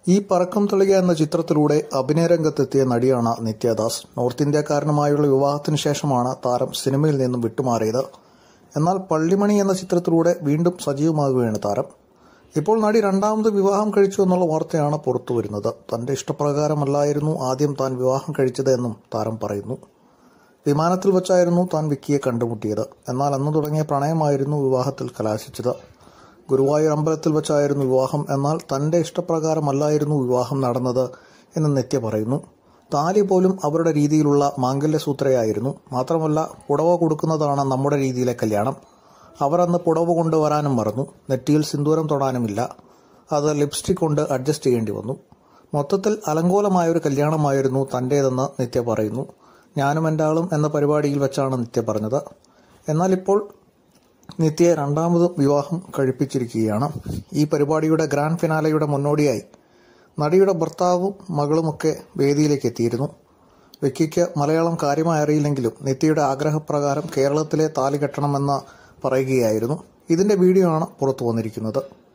ഈ പറക്കം തെളിക എന്ന ചിത്രത്തിലൂടെ അഭിനയരംഗത്തെത്തിയ നടിയാണ് നിത്യദാസ് നോർത്ത് ഇന്ത്യക്കാരനുമായുള്ള വിവാഹത്തിന് ശേഷമാണ് താരം സിനിമയിൽ നിന്നും വിട്ടുമാറിയത് എന്നാൽ പള്ളിമണി എന്ന ചിത്രത്തിലൂടെ വീണ്ടും സജീവമാകുകയാണ് താരം ഇപ്പോൾ നടി രണ്ടാമത് വിവാഹം കഴിച്ചു എന്നുള്ള വാർത്തയാണ് പുറത്തുവരുന്നത് തന്റെ ഇഷ്ടപ്രകാരമല്ലായിരുന്നു ആദ്യം താൻ വിവാഹം കഴിച്ചത് എന്നും താരം പറയുന്നു വിമാനത്തിൽ വച്ചായിരുന്നു താൻ വിക്കിയെ കണ്ടുമുട്ടിയത് എന്നാൽ അന്ന് തുടങ്ങിയ പ്രണയമായിരുന്നു വിവാഹത്തിൽ കലാശിച്ചത് ഗുരുവായൂർ അമ്പലത്തിൽ വെച്ചായിരുന്നു വിവാഹം എന്നാൽ തന്റെ ഇഷ്ടപ്രകാരമല്ലായിരുന്നു വിവാഹം നടന്നത് എന്ന് നിത്യ പറയുന്നു താലി പോലും അവരുടെ രീതിയിലുള്ള മാംഗല്യസൂത്രയായിരുന്നു മാത്രമല്ല പുടവ കൊടുക്കുന്നതാണ് നമ്മുടെ രീതിയിലെ കല്യാണം അവർ അന്ന് പുടവ കൊണ്ടുവരാനും മറന്നു നെറ്റിയിൽ സിന്ദൂരം തൊടാനുമില്ല അത് ലിപ്സ്റ്റിക് കൊണ്ട് അഡ്ജസ്റ്റ് ചെയ്യേണ്ടി വന്നു മൊത്തത്തിൽ അലങ്കോലമായൊരു കല്യാണമായിരുന്നു തൻ്റേതെന്ന് നിത്യ പറയുന്നു ഞാനും എൻ്റെ ആളും എന്ന പരിപാടിയിൽ വെച്ചാണ് നിത്യ പറഞ്ഞത് എന്നാൽ ഇപ്പോൾ നിത്യയെ രണ്ടാമത് വിവാഹം കഴിപ്പിച്ചിരിക്കുകയാണ് ഈ പരിപാടിയുടെ ഗ്രാൻഡ് ഫിനാലയുടെ മുന്നോടിയായി നടിയുടെ ഭർത്താവും മകളുമൊക്കെ വേദിയിലേക്ക് എത്തിയിരുന്നു വിക്കിക്ക് മലയാളം കാര്യമായി അറിയില്ലെങ്കിലും നിത്യയുടെ ആഗ്രഹപ്രകാരം കേരളത്തിലെ താലി കെട്ടണമെന്ന് പറയുകയായിരുന്നു ഇതിന്റെ വീഡിയോ ആണ് പുറത്തു വന്നിരിക്കുന്നത്